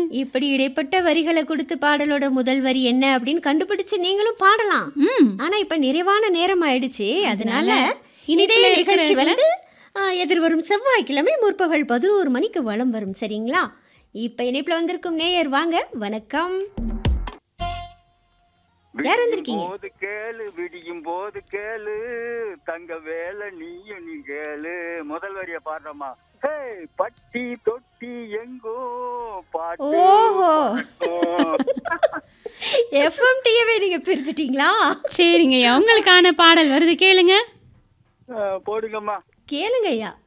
இப்படி இடைப்பட்ட வரிகளை கொடுத்து பாடலோட முதல் வரி என்ன அப்படின்னு கண்டுபிடிச்சு நீங்களும் பாடலாம் ம் ஆனா இப்ப நிறைவான நேரம் ஆயிடுச்சு அதனால இனிப்புல இதே இருக்கிற நிகழ்ச்சி வந்து ஆ, எதிர்வரும் செவ்வாய்க்கிழமை முற்பகல் பதினோரு மணிக்கு வலம் வரும் சரிங்களா இப்ப இணைப்புல வந்திருக்கும் நேயர் வாங்க வணக்கம் யார் வந்திருக்கீங்க? போது கேளு விடியும் போது கேளு தங்க வேலை நீயும் நீ கேளு முதல் வரிய பாடுறோமா ஹே பட்டி தொட்டி எங்கோ பாட்டு ஓஹோ பாடும். எஃப்எம் டியவே நீங்க பிரிச்சிட்டீங்களா சரிங்கய்யா உங்களுக்கான பாடல் வருது கேளுங்க ஆ, போடுங்கம்மா கேளுங்க ஐயா